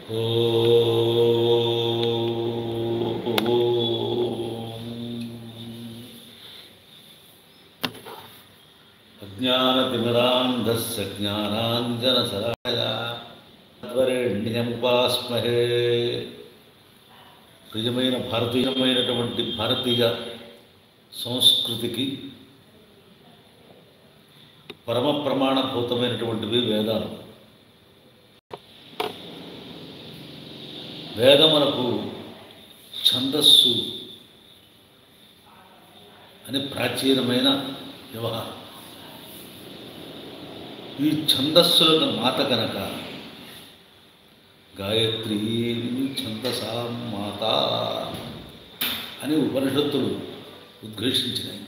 అజ్ఞానతిమిరాంధస్య జ్ఞానాంజనసరాయముపాస్మహే ప్రియమైన భారతీయమైనటువంటి భారతీయ సంస్కృతికి పరమ ప్రమాణభూతమైనటువంటివి వేదాలు వేదమునకు ఛందస్సు అని ప్రాచీనమైన వ్యవహారం ఈ ఛందస్సులకు మాత కనుక గాయత్రి ఛందసా మాత అని ఉపనిషత్తులు ఉద్ఘోషించినాయి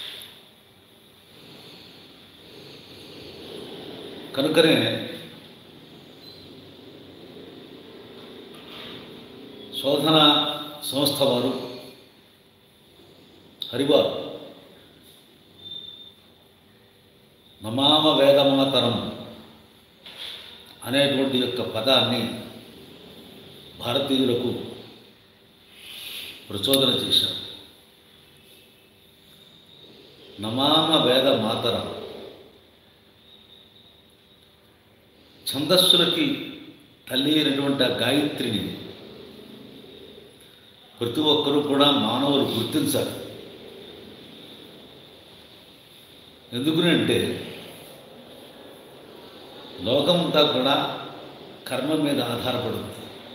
కనుకనే శోధన సంస్థ వారు హరివారు నమామ వేదమాతరం అనేటువంటి యొక్క పదాన్ని భారతీయులకు ప్రచోదన చేశారు నమామ వేద మాతరం ఛందస్సులకి తల్లి అయినటువంటి ఆ గాయత్రిని ప్రతి ఒక్కరూ కూడా మానవులు గుర్తించాలి ఎందుకునంటే లోకమంతా కూడా కర్మ మీద ఆధారపడింది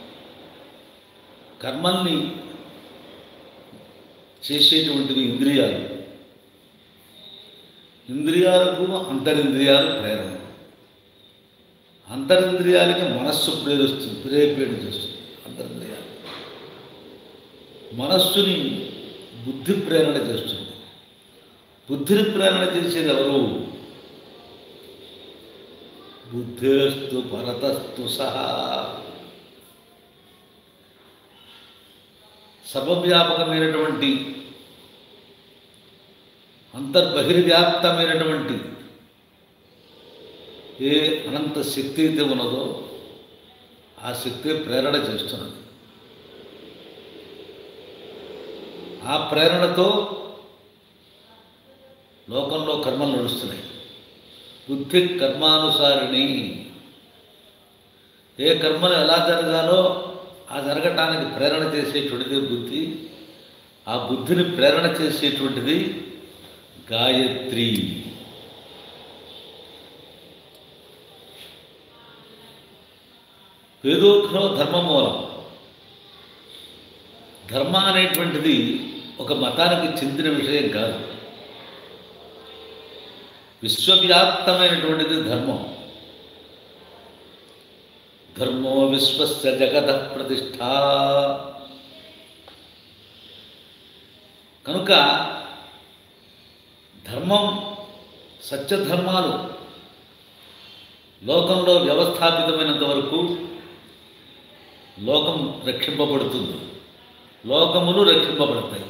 కర్మల్ని చేసేటువంటివి ఇంద్రియాలు ఇంద్రియాలకు అంతరింద్రియాలు ప్రేరణ అంతరింద్రియాలకి మనస్సు ప్రేరిస్తుంది ప్రేరేపేట చేస్తుంది అంతరింద్రియాలు మనస్సుని బుద్ధి ప్రేరణ చేస్తుంది బుద్ధిని ప్రేరణ చేసేది ఎవరు బుద్ధేస్తు భరతస్తు సహా సర్వవ్యాపకమైనటువంటి అంతర్బహిర్వ్యాప్తమైనటువంటి ఏ అనంత శక్తి అయితే ఉన్నదో ఆ శక్తి ప్రేరణ చేస్తున్నది ఆ ప్రేరణతో లోకంలో కర్మలు నడుస్తున్నాయి బుద్ధి కర్మానుసారిణి ఏ కర్మలు ఎలా జరగాలో ఆ జరగటానికి ప్రేరణ చేసేటువంటిది బుద్ధి ఆ బుద్ధిని ప్రేరణ చేసేటువంటిది గాయత్రి వేదోఘ్నో ధర్మమూలం ధర్మ అనేటువంటిది ఒక మతానికి చెందిన విషయం కాదు విశ్వవ్యాప్తమైనటువంటిది ధర్మం ధర్మో విశ్వస్య జగత ప్రతిష్ట కనుక ధర్మం సత్యధర్మాలు లోకంలో వ్యవస్థాపితమైనంత వరకు లోకం రక్షింపబడుతుంది లోకములు రక్షింపబడతాయి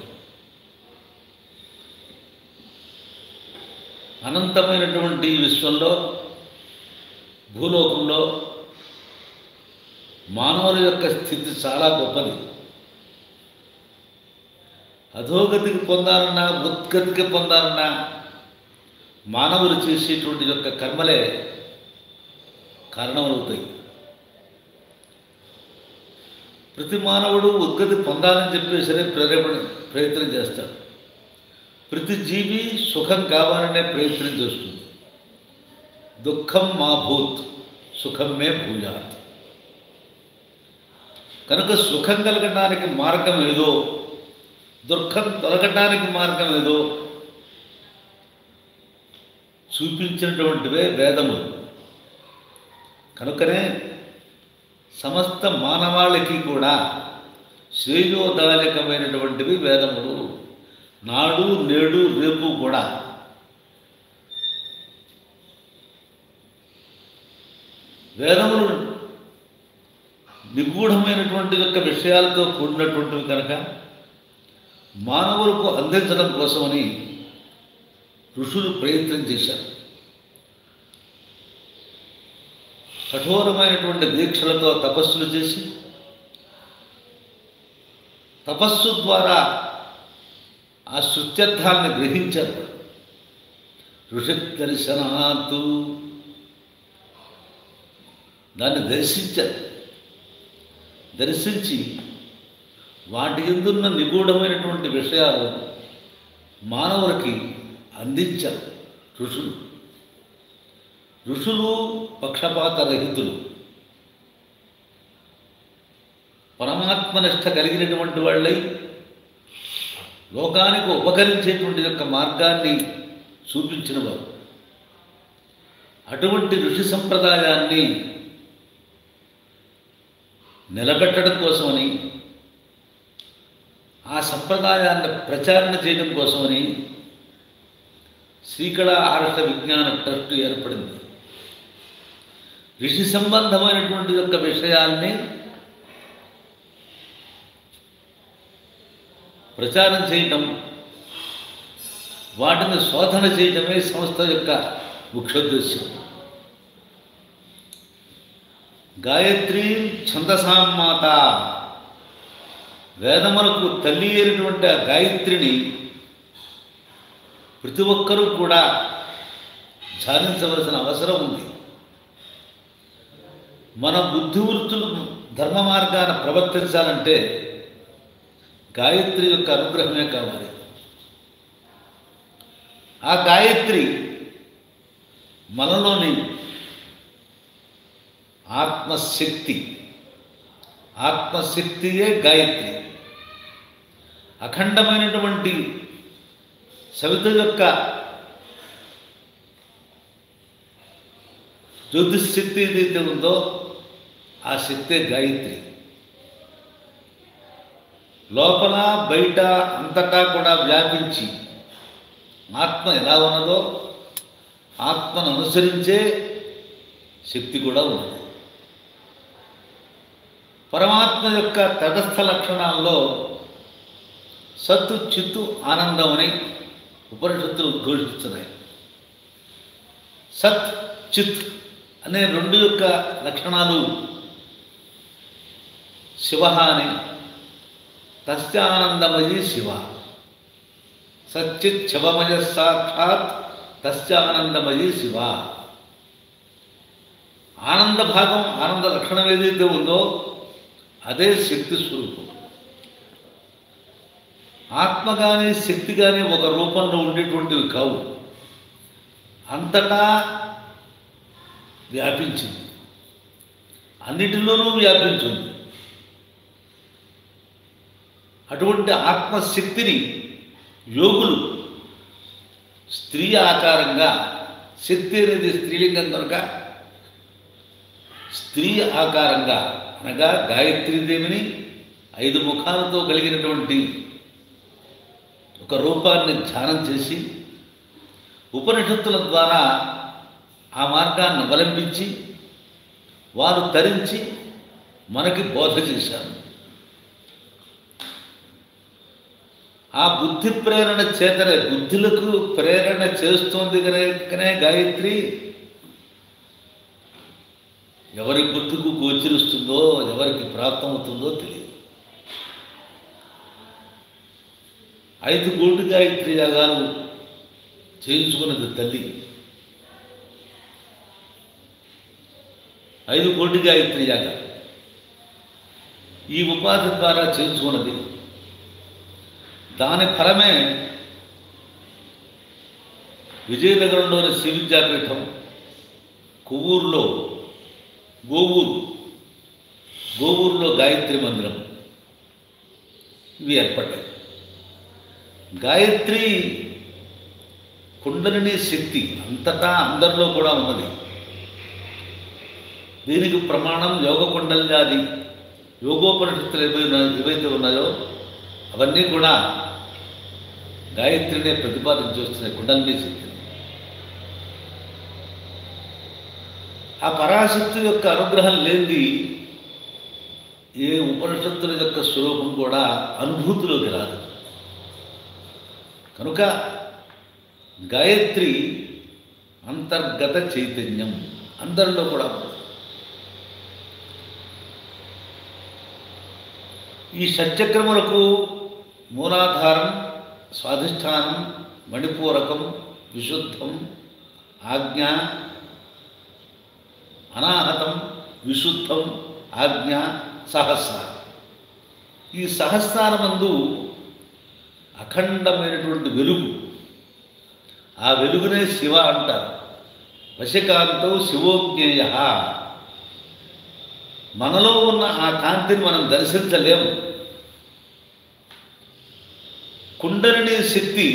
అనంతమైనటువంటి ఈ విశ్వంలో భూలోకంలో మానవుల యొక్క స్థితి చాలా గొప్పది అధోగతికి పొందాలన్నా ఉద్గతికి పొందాలన్నా మానవులు చేసేటువంటి యొక్క కర్మలే కారణమవుతాయి ప్రతి మానవుడు ఉద్గతి పొందాలని చెప్పి సరే ప్రేరేపణ ప్రయత్నం చేస్తాడు ప్రతి జీవి సుఖం కావాలనే ప్రయత్నం చేస్తుంది దుఃఖం మా భూత్ సుఖం మే భూయాత్ కనుక సుఖం కలగడానికి మార్గం ఏదో దుఃఖం తొలగటానికి మార్గం ఏదో చూపించినటువంటివే వేదములు కనుకనే సమస్త మానవాళికి కూడా శ్రేయోదాయకమైనటువంటివి వేదములు నాడు నేడు రేపు కూడా వేదములు నిగూఢమైనటువంటి యొక్క విషయాలతో కూడినటువంటివి కనుక మానవులకు అందించడం కోసమని ఋషులు ప్రయత్నం చేశారు కఠోరమైనటువంటి దీక్షలతో తపస్సులు చేసి తపస్సు ద్వారా ఆ శృత్యర్థాన్ని గ్రహించారు ఋషి దర్శనాతు దాన్ని దర్శించారు దర్శించి వాటి ఎందున్న నిగూఢమైనటువంటి విషయాలు మానవులకి అందించారు ఋషులు ఋషులు పక్షపాత రహితులు పరమాత్మనిష్ట కలిగినటువంటి వాళ్ళై లోకానికి ఉపకరించేటువంటి యొక్క మార్గాన్ని చూపించిన వారు అటువంటి ఋషి సంప్రదాయాన్ని నిలబెట్టడం కోసమని ఆ సంప్రదాయాన్ని ప్రచారణ చేయడం కోసమని శ్రీకళ ఆర్ష విజ్ఞాన ట్రస్ట్ ఏర్పడింది ఋషి సంబంధమైనటువంటి యొక్క విషయాల్ని ప్రచారం చేయటం వాటిని శోధన చేయడమే సంస్థ యొక్క ముఖ్యోద్దేశం గాయత్రి ఛందసాం మాత వేదములకు తల్లి అయినటువంటి ఆ గాయత్రిని ప్రతి ఒక్కరూ కూడా ధ్యానించవలసిన అవసరం ఉంది మన బుద్ధివృత్తులు ధర్మ మార్గాన ప్రవర్తించాలంటే గాయత్రి యొక్క అనుగ్రహమే కావాలి ఆ గాయత్రి మనలోని ఆత్మశక్తి ఆత్మశక్తియే గాయత్రి అఖండమైనటువంటి సవిత యొక్క జ్యోతిశక్తి ఏదైతే ఉందో ఆ శక్తే గాయత్రి లోపల బయట అంతటా కూడా వ్యాపించి ఆత్మ ఎలా ఉన్నదో ఆత్మను అనుసరించే శక్తి కూడా ఉన్నది పరమాత్మ యొక్క తటస్థ లక్షణాల్లో సత్తు చిత్తు ఆనందం అని ఉపనిషత్తులు ఉద్ఘోషిస్తున్నాయి సత్ చిత్ అనే రెండు యొక్క లక్షణాలు శివ అని తస్యానందమయీ శివ సచ్చిత్ శివమయ సాక్షాత్ తస్యానందమయీ శివ ఆనంద భాగం ఆనంద లక్షణం ఏదైతే ఉందో అదే శక్తి స్వరూపం ఆత్మ కానీ శక్తి కానీ ఒక రూపంలో ఉండేటువంటివి కావు అంతటా వ్యాపించింది అన్నిటిలోనూ వ్యాపించింది అటువంటి ఆత్మశక్తిని యోగులు స్త్రీ ఆకారంగా శక్తి అనేది స్త్రీలింగం కనుక స్త్రీ ఆకారంగా అనగా గాయత్రీదేవిని ఐదు ముఖాలతో కలిగినటువంటి ఒక రూపాన్ని ధ్యానం చేసి ఉపనిషత్తుల ద్వారా ఆ మార్గాన్ని అవలంబించి వారు తరించి మనకి బోధ చేశారు ఆ బుద్ధి ప్రేరణ చేతనే బుద్ధులకు ప్రేరణ చేస్తోంది కనుకనే గాయత్రి ఎవరి బుద్ధికు గోచరిస్తుందో ఎవరికి ప్రాప్తమవుతుందో తెలియదు ఐదు కోటి గాయత్రి యాగాలు చేయించుకున్నది తల్లి ఐదు కోటి గాయత్రి యాగాలు ఈ ఉపాధి ద్వారా చేయించుకున్నది దాని ఫలమే విజయనగరంలోని శ్రీ విద్యాపీఠం కొవ్వూరులో గోవూరు గోవూరులో గాయత్రి మందిరం ఇవి ఏర్పడ్డాయి గాయత్రి కుండలిని శక్తి అంతటా అందరిలో కూడా ఉన్నది దీనికి ప్రమాణం యోగ కుండలినాది యోగోపనిషత్తులు ఏవైనా ఏవైతే ఉన్నాయో అవన్నీ కూడా గాయత్రినే ప్రతిపాదించి వస్తున్నాయి కుండలిని శక్తిని ఆ పరాశక్తి యొక్క అనుగ్రహం లేనిది ఏ ఉపనిషత్తుల యొక్క స్వరూపం కూడా అనుభూతిలోకి రాదు కనుక గాయత్రి అంతర్గత చైతన్యం అందరిలో కూడా ఉంది. ఈ షట్చక్రములకు మూలాధారం స్వాధిష్టానం మణిపూరకం విశుద్ధం ఆజ్ఞ అనాహతం విశుద్ధం ఆజ్ఞ సహస్రారం ఈ సహస్రారమందు అఖండమైనటువంటి వెలుగు ఆ వెలుగునే శివ అంటారు వశకాంతో శివోజ్ఞేయ మనలో ఉన్న ఆ కాంతిని మనం దర్శించలేము కుండలిని శక్తి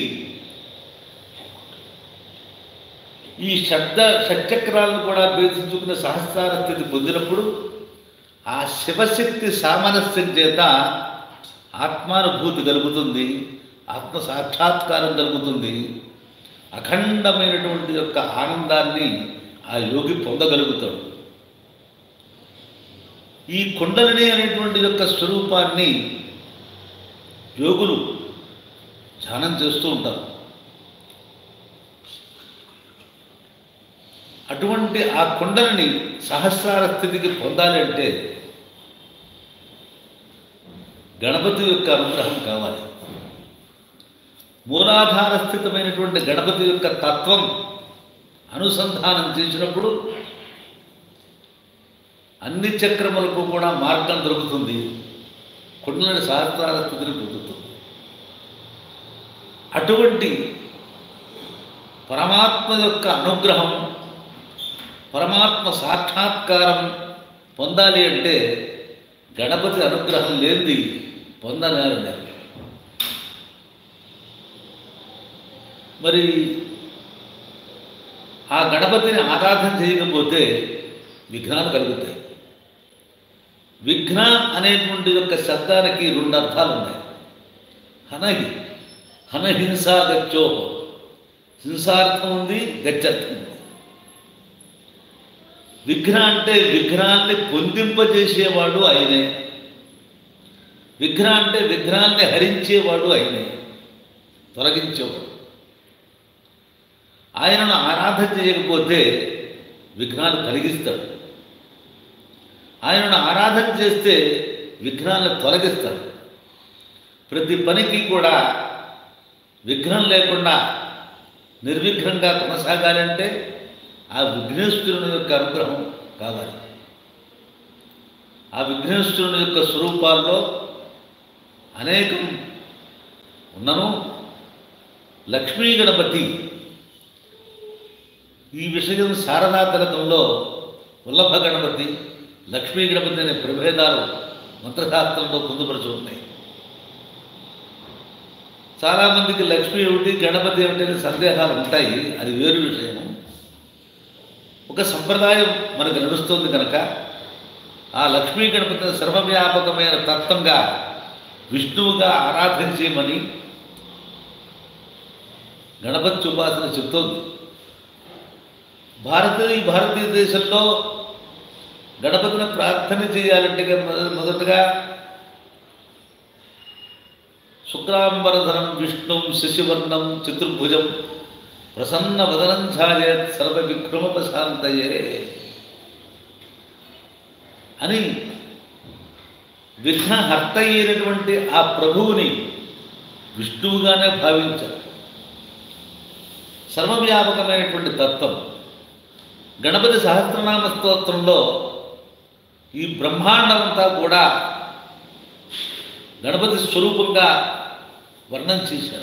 ఈ శబ్ద షట్చక్రాలను కూడా భేదించుకునే సహస్రార స్థితి పొందినప్పుడు ఆ శివశక్తి సామరస్యం చేత ఆత్మానుభూతి కలుగుతుంది ఆత్మ సాక్షాత్కారం కలుగుతుంది అఖండమైనటువంటి యొక్క ఆనందాన్ని ఆ యోగి పొందగలుగుతాడు ఈ కుండలిని అనేటువంటి యొక్క స్వరూపాన్ని యోగులు ధ్యానం చేస్తూ ఉంటారు అటువంటి ఆ కుండలిని సహస్రార స్థితికి పొందాలి అంటే గణపతి యొక్క అనుగ్రహం కావాలి మూలాధార స్థితమైనటువంటి గణపతి యొక్క తత్వం అనుసంధానం చేసినప్పుడు అన్ని చక్రములకు కూడా మార్గం దొరుకుతుంది కుండలని సహస్రార స్థితిని పొందుతుంది అటువంటి పరమాత్మ యొక్క అనుగ్రహం పరమాత్మ సాక్షాత్కారం పొందాలి అంటే గణపతి అనుగ్రహం లేనిది పొందనేరలేదు మరి ఆ గణపతిని ఆరాధన చేయకపోతే విఘ్నాలు కలుగుతాయి విఘ్న అనేటువంటి యొక్క శబ్దానికి రెండు అర్థాలు ఉన్నాయి హనహి హనహింసా గచ్చో హింసార్థం ఉంది గచ్చర్థం ఉంది విఘ్న అంటే విఘ్నాన్ని పొందింపజేసేవాడు ఆయనే విఘ్న అంటే విఘ్నాన్ని హరించేవాడు ఆయనే తొలగించేవాడు ఆయనను ఆరాధన చేయకపోతే విఘ్నాలు కలిగిస్తాడు ఆయనను ఆరాధన చేస్తే విఘ్నాలను తొలగిస్తాడు ప్రతి పనికి కూడా విఘ్నం లేకుండా నిర్విఘ్నంగా కొనసాగాలంటే ఆ విఘ్నేశ్వరుని యొక్క అనుగ్రహం కావాలి ఆ విఘ్నేశ్వరుని యొక్క స్వరూపాల్లో అనేకం ఉన్నను లక్ష్మీ గణపతి ఈ విషయం శారదా తిలకంలో వల్లభ గణపతి లక్ష్మీ గణపతి అనే ప్రభేదాలు మంత్రశాస్త్రంలో పొందుపరచు ఉన్నాయి చాలామందికి లక్ష్మి ఏమిటి గణపతి ఏమిటి అనే సందేహాలు ఉంటాయి అది వేరు విషయము ఒక సంప్రదాయం మనకు నడుస్తుంది కనుక ఆ లక్ష్మీ గణపతిని సర్వవ్యాపకమైన తత్వంగా విష్ణువుగా ఆరాధించేయమని గణపతి ఉపాసన చెప్తోంది భారతీయ భారతీయ దేశంలో గణపతిని ప్రార్థన చేయాలంటే మొద- మొదటగా శుక్రాంబరధరం విష్ణుం శశివర్ణం చతుర్భుజం ప్రసన్న వదనం ఛాయేత్ సర్వ విక్రమపశాంతయే అని విఘ్నహర్త అయినటువంటి ఆ ప్రభువుని విష్ణువుగానే భావించారు సర్వవ్యాపకమైనటువంటి తత్వం గణపతి సహస్రనామ స్తోత్రంలో ఈ బ్రహ్మాండమంతా కూడా గణపతి స్వరూపంగా వర్ణం చేశారు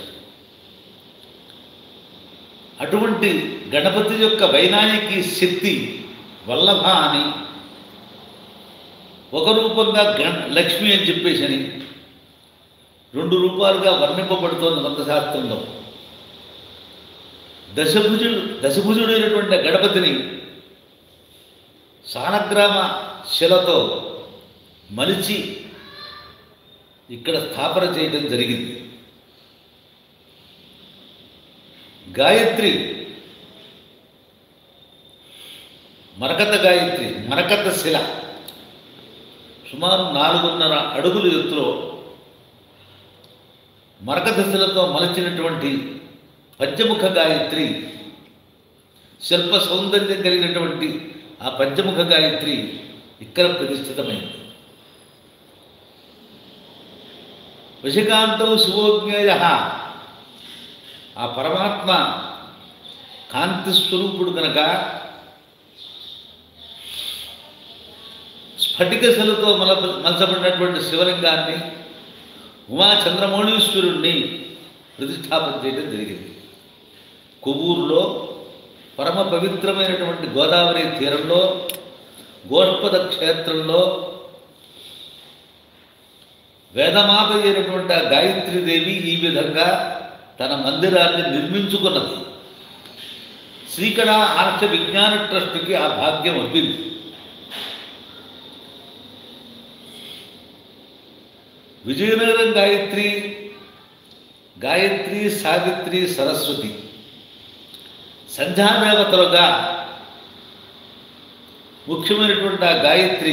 అటువంటి గణపతి యొక్క వైనాయకి శక్తి వల్లభ అని ఒక రూపంగా గణ లక్ష్మి అని చెప్పేసి అని రెండు రూపాలుగా వర్ణింపబడుతోంది మంత్రశాస్త్రంలో దశభుజుడు దశభుజుడైనటువంటి ఆ గణపతిని సానగ్రామ శిలతో మలిచి ఇక్కడ స్థాపన చేయడం జరిగింది గాయత్రి మరకత గాయత్రి మరకత శిల సుమారు నాలుగున్నర అడుగుల ఎత్తులో మరకత శిలతో మలచినటువంటి పంచముఖ గాయత్రి శిల్ప సౌందర్యం కలిగినటువంటి ఆ పంచముఖ గాయత్రి ఇక్కడ ప్రతిష్ఠితమైంది వశికాంతం శివోజ్ఞేయ ఆ పరమాత్మ కాంతి స్వరూపుడు కనుక స్ఫటిక శిలతో మల మలచబడినటువంటి శివలింగాన్ని ఉమా చంద్రమౌళీశ్వరుణ్ణి ప్రతిష్టాపన చేయడం జరిగింది కొవ్వూరులో పరమ పవిత్రమైనటువంటి గోదావరి తీరంలో గోష్పద క్షేత్రంలో వేదమాత అయినటువంటి ఆ గాయత్రీదేవి ఈ విధంగా తన మందిరాన్ని నిర్మించుకున్నది శ్రీకళ ఆర్ష విజ్ఞాన ట్రస్ట్కి ఆ భాగ్యం అబ్బింది విజయనగరం గాయత్రి గాయత్రి సావిత్రి సరస్వతి సంధ్యాదేవతలుగా ముఖ్యమైనటువంటి ఆ గాయత్రి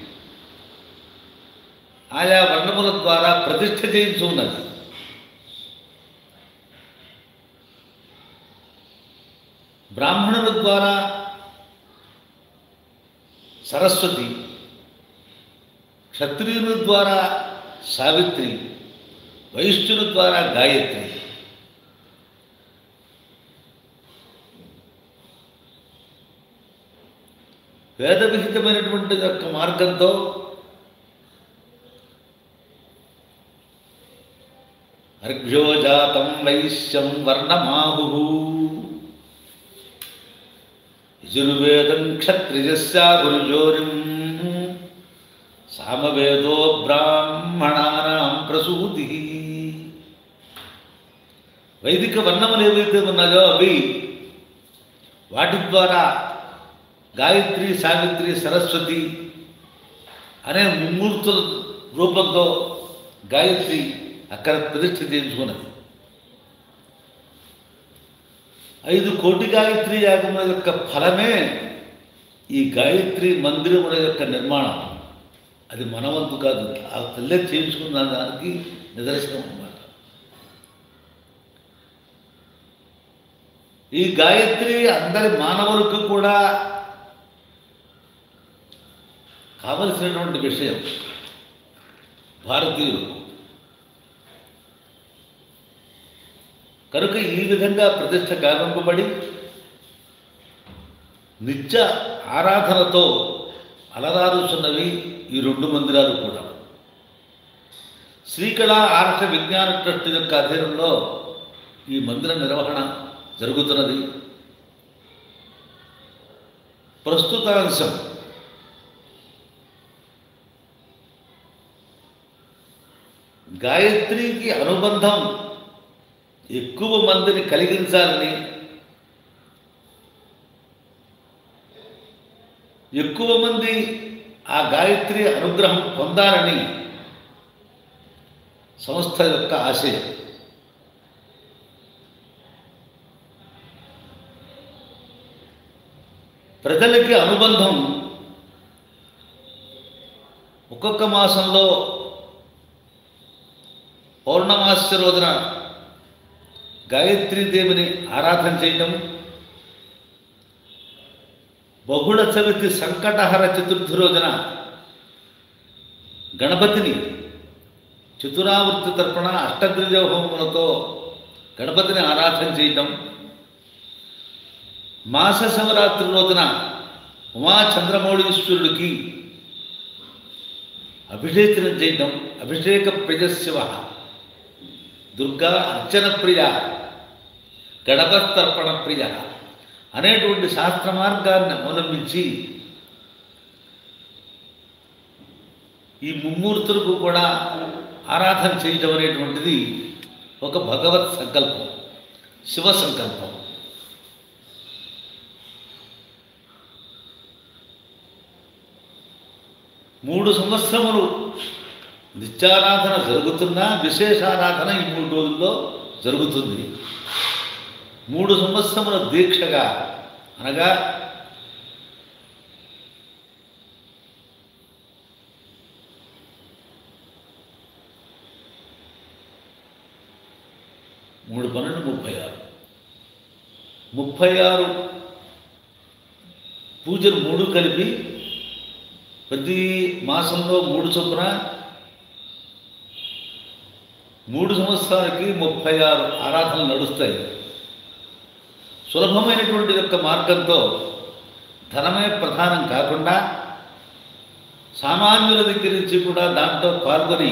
ఆయా వర్ణముల ద్వారా ప్రతిష్ఠ చేయించి ఉన్నది బ్రాహ్మణుల ద్వారా సరస్వతి క్షత్రియుల ద్వారా సావిత్రి వైశ్యుల ద్వారా గాయత్రి వేద విహితమైనటువంటి యొక్క మార్గంతో అర్ఘ్యో జాతం వైశ్యం వర్ణమాహు యజుర్వేదం క్షత్రియస్యా గురుజోరిం సామవేదో బ్రాహ్మణానాం ప్రసూతి వైదిక వర్ణములు ఏవైతే ఉన్నాయో అవి వాటి ద్వారా గాయత్రి సావిత్రి సరస్వతి అనే ముమ్మూర్తుల రూపంతో గాయత్రి అక్కడ ప్రతిష్ఠ చేయించుకున్నది ఐదు కోటి గాయత్రి యాగముల యొక్క ఫలమే ఈ గాయత్రి మందిరముల యొక్క నిర్మాణం అది మనవంతు కాదు ఆ తల్లే చేయించుకున్న దానికి నిదర్శనం అన్నమాట ఈ గాయత్రి అందరి మానవులకు కూడా కావలసినటువంటి విషయం భారతీయులకు కనుక ఈ విధంగా ప్రతిష్ట గావింపబడి నిత్య ఆరాధనతో అలరారుచున్నవి ఈ రెండు మందిరాలు కూడా శ్రీకళ ఆర్ష విజ్ఞాన ట్రస్ట్ యొక్క అధీనంలో ఈ మందిర నిర్వహణ జరుగుతున్నది ప్రస్తుత అంశం గాయత్రికి అనుబంధం ఎక్కువ మందిని కలిగించాలని ఎక్కువ మంది ఆ గాయత్రి అనుగ్రహం పొందాలని సంస్థ యొక్క ఆశయం ప్రజలకి అనుబంధం ఒక్కొక్క మాసంలో పౌర్ణమాస్య రోజున గాయత్రీదేవిని ఆరాధన చేయడం బహుళ చవితి సంకటహర చతుర్థి రోజున గణపతిని చతురావృత్తి తరపున అష్టద్రవ్య హోమములతో గణపతిని ఆరాధన చేయటం మాస శివరాత్రి రోజున ఉమా చంద్రమౌళీశ్వరుడికి అభిషేచనం చేయటం అభిషేక ప్రియశివ దుర్గా అర్చన ప్రియ గణపతర్పణ ప్రియ అనేటువంటి శాస్త్ర మార్గాన్ని అవలంబించి ఈ ముమ్మూర్తులకు కూడా ఆరాధన చేయటం అనేటువంటిది ఒక భగవత్ సంకల్పం శివ సంకల్పం మూడు సంవత్సరములు నిత్యారాధన జరుగుతున్నా విశేషారాధన ఈ మూడు రోజుల్లో జరుగుతుంది మూడు సంవత్సరముల దీక్షగా అనగా మూడు పన్నెండు ముప్పై ఆరు ముప్పై ఆరు పూజలు మూడు కలిపి ప్రతి మాసంలో మూడు చొప్పున మూడు సంవత్సరాలకి ముప్పై ఆరు ఆరాధనలు నడుస్తాయి సులభమైనటువంటి యొక్క మార్గంతో ధనమే ప్రధానం కాకుండా సామాన్యుల దగ్గర నుంచి కూడా దాంట్లో పాల్గొని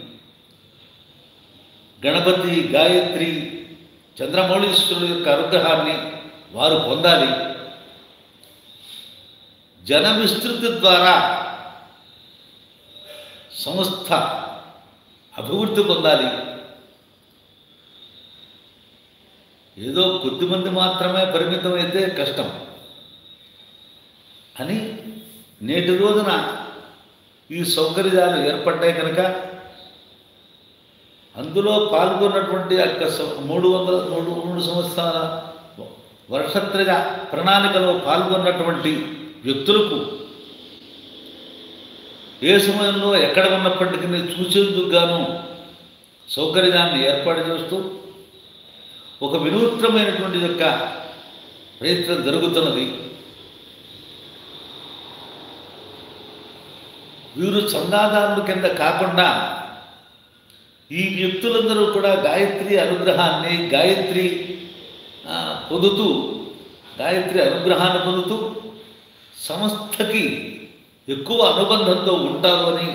గణపతి గాయత్రి చంద్రమౌళీశ్వరుడు యొక్క అనుగ్రహాన్ని వారు పొందాలి జన విస్తృతి ద్వారా సంస్థ అభివృద్ధి పొందాలి ఏదో కొద్దిమంది మాత్రమే పరిమితమైతే కష్టం అని నేటి రోజున ఈ సౌకర్యాలు ఏర్పడ్డాయి కనుక అందులో పాల్గొన్నటువంటి యొక్క స- మూడు వందల మూడు మూడు సంవత్సరాల వర్షత్రయ ప్రణాళికలో పాల్గొన్నటువంటి వ్యక్తులకు ఏ సమయంలో ఎక్కడ ఉన్నప్పటికీ చూసేందుకు గాను సౌకర్యాన్ని ఏర్పాటు చేస్తూ ఒక వినూత్నమైనటువంటి యొక్క ప్రయత్నం జరుగుతున్నది వీరు చందాదారుల కింద కాకుండా ఈ వ్యక్తులందరూ కూడా గాయత్రి అనుగ్రహాన్ని గాయత్రి ఆ, పొందుతూ గాయత్రి అనుగ్రహాన్ని పొందుతూ సంస్థకి ఎక్కువ అనుబంధంతో ఉంటారు అని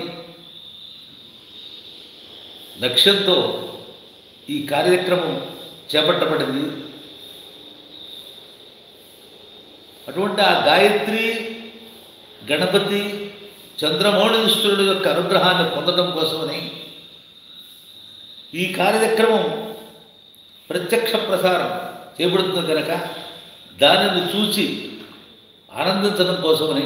లక్ష్యంతో ఈ కార్యక్రమం చేపట్టబడింది అటువంటి ఆ గాయత్రి గణపతి చంద్రమౌళీశ్వరుడు యొక్క అనుగ్రహాన్ని పొందడం కోసమని ఈ కార్యక్రమం ప్రత్యక్ష ప్రసారం చేయబడుతుంది కనుక దానిని చూసి ఆనందించడం కోసమని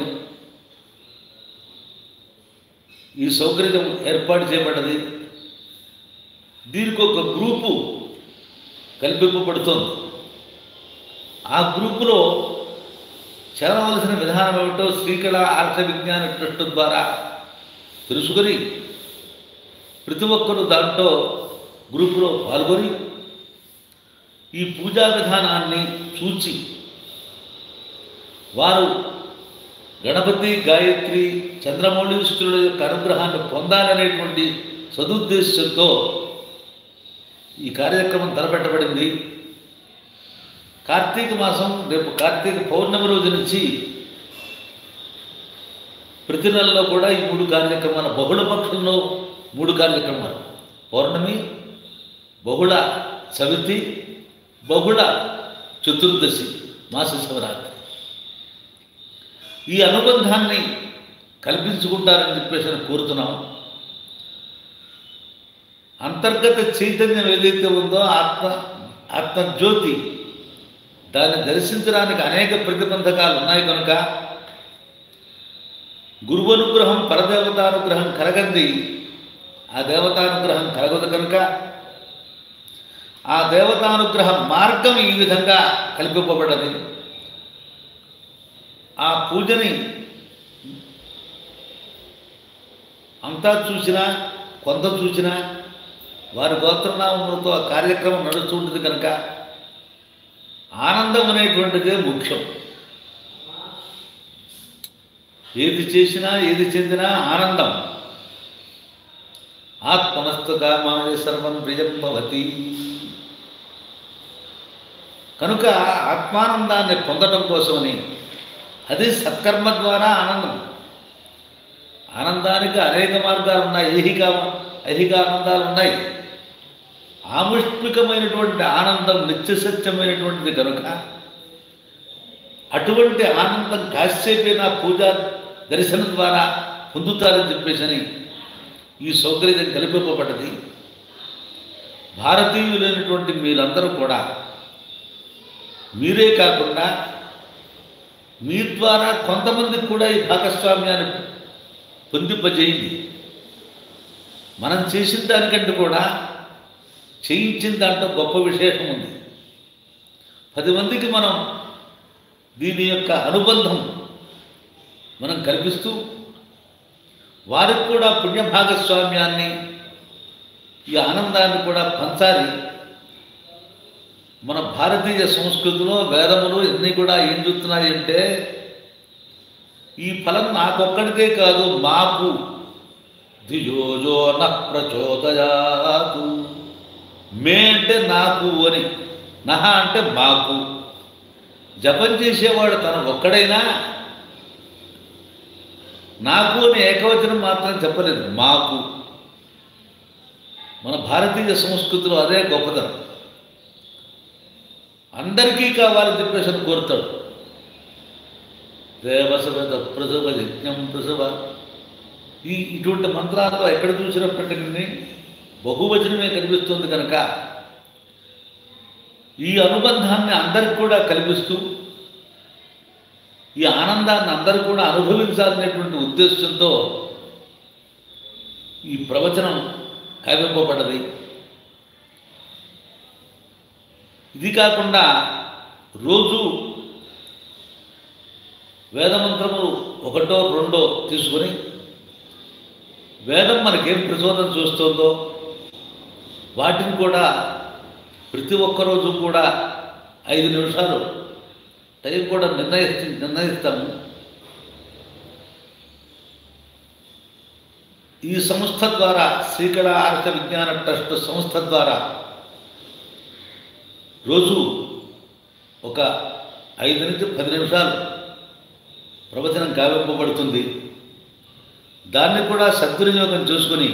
ఈ సౌకర్యం ఏర్పాటు చేయబడ్డది దీనికి ఒక గ్రూపు కల్పింపబడుతోంది ఆ గ్రూపులో చేరవలసిన విధానం ఏమిటో శ్రీకళ ఆర్ష విజ్ఞాన ట్రస్ట్ ద్వారా తెలుసుకొని ప్రతి ఒక్కరూ దాంట్లో గ్రూపులో పాల్గొని ఈ పూజా విధానాన్ని చూచి వారు గణపతి గాయత్రి చంద్రమౌళీశ్వరుడు యొక్క అనుగ్రహాన్ని పొందాలనేటువంటి సదుద్దేశంతో ఈ కార్యక్రమం తలపెట్టబడింది కార్తీక మాసం రేపు కార్తీక పౌర్ణమి రోజు నుంచి ప్రతి నెలలో కూడా ఈ మూడు కార్యక్రమాలు బహుళ పక్షంలో మూడు కార్యక్రమాలు పౌర్ణమి బహుళ చవితి బహుళ చతుర్దశి మాస శివరాత్రి ఈ అనుబంధాన్ని కల్పించుకుంటారని చెప్పేసి నేను కోరుతున్నాం అంతర్గత చైతన్యం ఏదైతే ఉందో ఆత్మ ఆత్మజ్యోతి దాన్ని దర్శించడానికి అనేక ప్రతిబంధకాలు ఉన్నాయి కనుక గురువు అనుగ్రహం పరదేవతానుగ్రహం కలగంది ఆ దేవతానుగ్రహం కలగదు కనుక ఆ దేవతానుగ్రహ మార్గం ఈ విధంగా కల్పింపబడ్డది ఆ పూజని అంతా చూసినా కొంత చూసినా వారి గోత్రనామములతో ఆ కార్యక్రమం నడుస్తుంటుంది కనుక ఆనందం అనేటువంటిదే ముఖ్యం ఏది చేసినా ఏది చెందినా ఆనందం ఆత్మనస్తు కామాయ సర్వం ప్రియం భవతి కనుక ఆత్మానందాన్ని పొందడం కోసమని అది సత్కర్మ ద్వారా ఆనందం ఆనందానికి అనేక మార్గాలు ఉన్నాయి ఐహిక ఐహిక ఆనందాలు ఉన్నాయి ఆముష్మికమైనటువంటి ఆనందం నిత్యసత్యమైనటువంటిది కనుక అటువంటి ఆనందం కాసేపైనా పూజా దర్శనం ద్వారా పొందుతారని చెప్పేసి ఈ సౌకర్యం కల్పింపబడ్డది భారతీయులైనటువంటి మీరందరూ కూడా మీరే కాకుండా మీ ద్వారా కొంతమందికి కూడా ఈ భాగస్వామ్యాన్ని పొందింపజేయండి మనం చేసిన దానికంటే కూడా చేయించిన దాంట్లో గొప్ప విశేషం ఉంది పది మందికి మనం దీని యొక్క అనుబంధం మనం కల్పిస్తూ వారికి కూడా పుణ్య భాగస్వామ్యాన్ని ఈ ఆనందాన్ని కూడా పంచాలి మన భారతీయ సంస్కృతిలో వేదములు ఇవన్నీ కూడా ఏం చెప్తున్నాయి అంటే ఈ ఫలం నాకొక్కడికే కాదు మాకు ధియోజో న ప్రచోదయాతు మే అంటే నాకు అని నహ అంటే మాకు జపం చేసేవాడు తన ఒక్కడైనా నాకు అని ఏకవచనం మాత్రం చెప్పలేదు మాకు మన భారతీయ సంస్కృతిలో అదే గొప్పతనం అందరికీ కావాలని చెప్పేసి అని కోరుతాడు దేవసవత ప్రసవ యజ్ఞం ప్రసవ ఈ ఇటువంటి మంత్రాలలో ఎక్కడ చూసినప్పటికీ బహువచనమే కనిపిస్తుంది కనుక ఈ అనుబంధాన్ని అందరికి కూడా కల్పిస్తూ ఈ ఆనందాన్ని అందరూ కూడా అనుభవించాలనేటువంటి ఉద్దేశంతో ఈ ప్రవచనం కవింపబడ్డది ఇది కాకుండా రోజు వేదమంత్రములు ఒకటో రెండో తీసుకొని వేదం మనకేం ప్రచోదనం చూస్తుందో వాటిని కూడా ప్రతి ఒక్క రోజు కూడా ఐదు నిమిషాలు టైం కూడా నిర్ణయిస్తు నిర్ణయిస్తాము ఈ సంస్థ ద్వారా శ్రీకళ ఆర్ష విజ్ఞాన ట్రస్ట్ సంస్థ ద్వారా రోజు ఒక ఐదు నుంచి పది నిమిషాలు ప్రవచనం గావింపబడుతుంది దాన్ని కూడా సద్వినియోగం చేసుకొని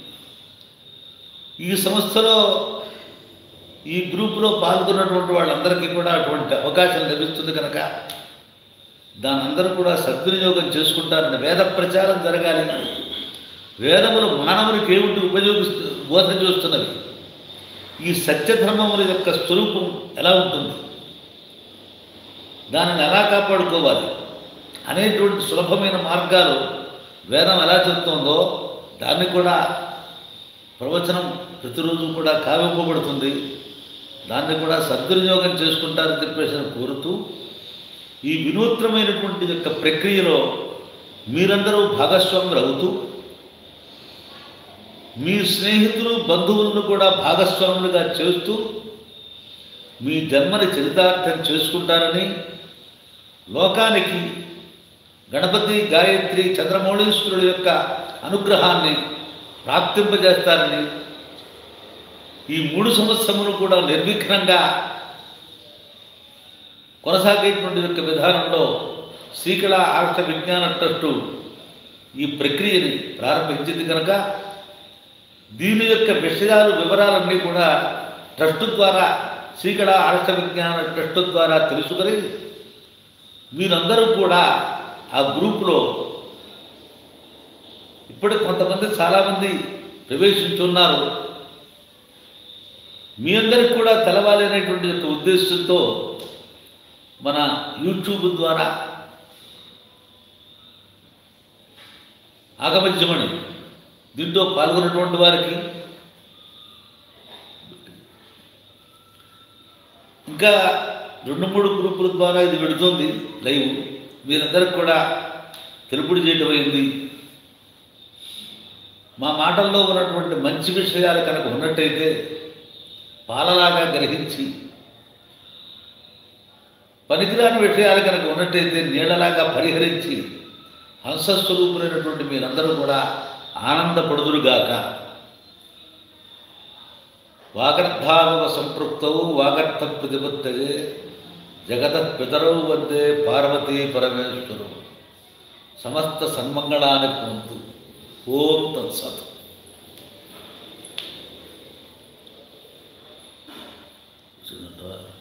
ఈ సంస్థలో ఈ గ్రూపులో పాల్గొన్నటువంటి వాళ్ళందరికీ కూడా అటువంటి అవకాశం లభిస్తుంది కనుక దాని అందరూ కూడా సద్వినియోగం చేసుకుంటారని వేద ప్రచారం జరగాలి వేదములు మానవునికి ఏమిటి ఉపయోగిస్తూ బోధ చేస్తున్నవి ఈ సత్యధర్మముల యొక్క స్వరూపం ఎలా ఉంటుంది దానిని ఎలా కాపాడుకోవాలి అనేటువంటి సులభమైన మార్గాలు వేదం ఎలా చెప్తుందో దాన్ని కూడా ప్రవచనం ప్రతిరోజు కూడా కావింపబడుతుంది దాన్ని కూడా సద్వినియోగం చేసుకుంటారని చెప్పేసి నేను కోరుతూ ఈ వినూత్నమైనటువంటి యొక్క ప్రక్రియలో మీరందరూ భాగస్వాములు అవుతూ మీ స్నేహితులు బంధువులను కూడా భాగస్వాములుగా చేస్తూ మీ జన్మని చరితార్థం చేసుకుంటారని లోకానికి గణపతి గాయత్రి చంద్రమౌళీశ్వరుడు యొక్క అనుగ్రహాన్ని ప్రాప్తింపజేస్తారని ఈ మూడు సంవత్సరములు కూడా నిర్విఘ్నంగా కొనసాగేటువంటి యొక్క విధానంలో శ్రీకళ ఆర్ష విజ్ఞాన ట్రస్టు ఈ ప్రక్రియని ప్రారంభించింది కనుక దీని యొక్క విషయాలు వివరాలన్నీ కూడా ట్రస్టు ద్వారా శ్రీకళ ఆర్ష విజ్ఞాన ట్రస్టు ద్వారా తెలుసుకొని మీరందరూ కూడా ఆ గ్రూపులో ఇప్పటికి కొంతమంది చాలామంది ప్రవేశించున్నారు మీ అందరికి కూడా తెలవాలి అనేటువంటి యొక్క ఉద్దేశంతో మన యూట్యూబ్ ద్వారా ఆగమజ్యమని దీంట్లో పాల్గొన్నటువంటి వారికి ఇంకా రెండు మూడు గ్రూపుల ద్వారా ఇది పెడుతుంది లైవ్ మీరందరికి కూడా తెలుపుడు చేయడం అయింది మా మాటల్లో ఉన్నటువంటి మంచి విషయాలు కనుక ఉన్నట్టయితే పాలలాగా గ్రహించి పనికిరాని విషయాలు కనుక ఉన్నట్టయితే నీళ్ళలాగా పరిహరించి హంసస్వరూపులైనటువంటి మీరందరూ కూడా ఆనందపడుదురుగాక వాగర్థాగమ సంపృక్తౌ వాగర్థ ప్రతిపత్తయే జగత పితరౌ వందే పార్వతీ పరమేశ్వరు సమస్త సన్మంగళాన్ని పొందు ఓం తత్సత్ చూడండి